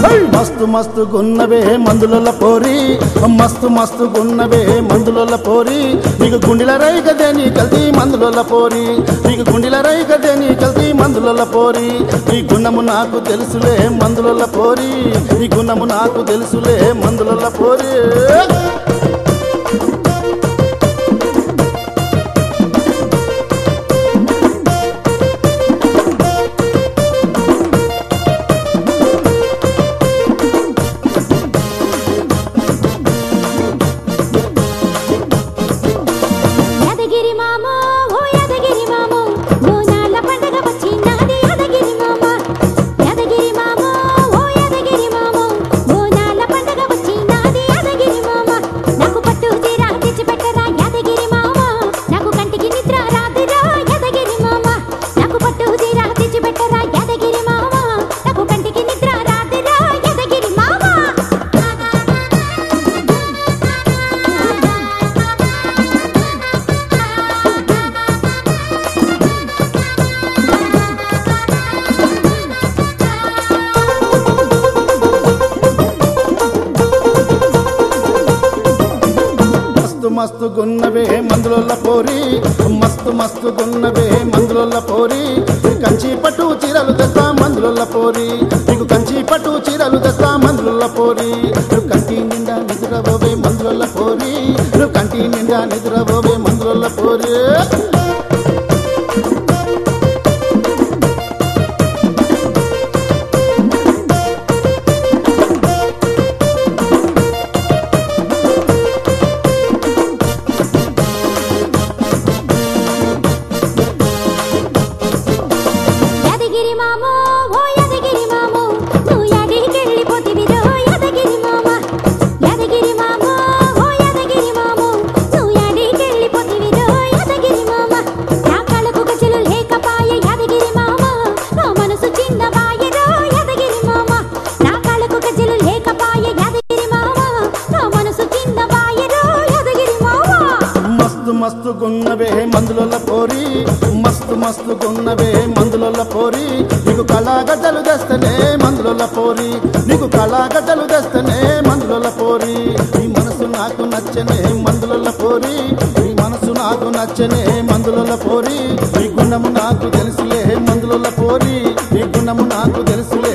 మస్తు మస్తు గున్నవే మందుల పోరి మస్తు మస్తు గున్నవే మందుల పోరి నీకు గుండెల రై కదే నీ కల్తీ మందుల పోరి నీకు గుండెల రై కదే నీ కల్తీ మందుల పోరి నీ గుణము నాకు తెలుసులే మందుల పోరి నీ గుణము నాకు తెలుసులే మందుల పోరి యాదగిరి మామో ఓ యాదగిరి మామో బోనాల పండగ వచ్చినాది యాదగిరి మామ యాదగిరి మామో ఓ యాదగిరి మామో బోనాల పండగ వచ్చినాది యాదగిరి మామ నాకు పట్టు చీర తెచ్చి పెట్టరా యాదగిరి మామ నాకు కంటికి నిద్ర రాదురా యాదగిరి మామ నాకు పట్టు చీర తెచ్చి పెట్టరా యాదగిరి మామ నాకు కంటికి నిద్ర రాదురా యాదగిరి మామ మస్తు మస్తు గున్నవే మందుల పోరి మస్తు మస్తు గున్నవే మందుల పోరి నీకు కంచి పట్టు చీరలు తెస్తా మందుల పోరి నీకు కంచి పట్టు చీరలు తెస్తా మందుల పోరి నువ్వు కంటి నిండా నిద్రపోవే మందుల పోరి నువ్వు కంటి నిండా నిద్రపోవే మందుల పోరి యాదగిరి మామో ఓ యాదగిరి మామో నువ్వు యాడికెళ్ళిపోతివిరో యాదగిరి మామ యాదగిరి మామో ఓ యాదగిరి మామో నువ్వు యాడికెళ్ళిపోతివిరో యాదగిరి మామ నా కళ్ళకు గజలు లేకపాయ యాదగిరి మామ నా మనసు చిన్నబాయరో యాదగిరి మామ నా కళ్ళకు గజలు లేకపాయ యాదగిరి మామ నా మనసు చిన్నబాయరో యాదగిరి మామ మస్తు మస్తు గున్నవే మందుల పోరి మస్తు మస్తు గున్నవే మందుల పోరి నీకు కళాగడ్డలు తెస్తేనే మందుల పోరి నీకు కళాగడ్డలు తెస్తేనే మందుల పోరి నీ మనసు నాకు నచ్చనే మందుల పోరి నీ మనసు నాకు నచ్చనే మందుల పోరి నీ గుణము నాకు తెలుసులే మందుల పోరి నీ గుణము నాకు తెలుసులే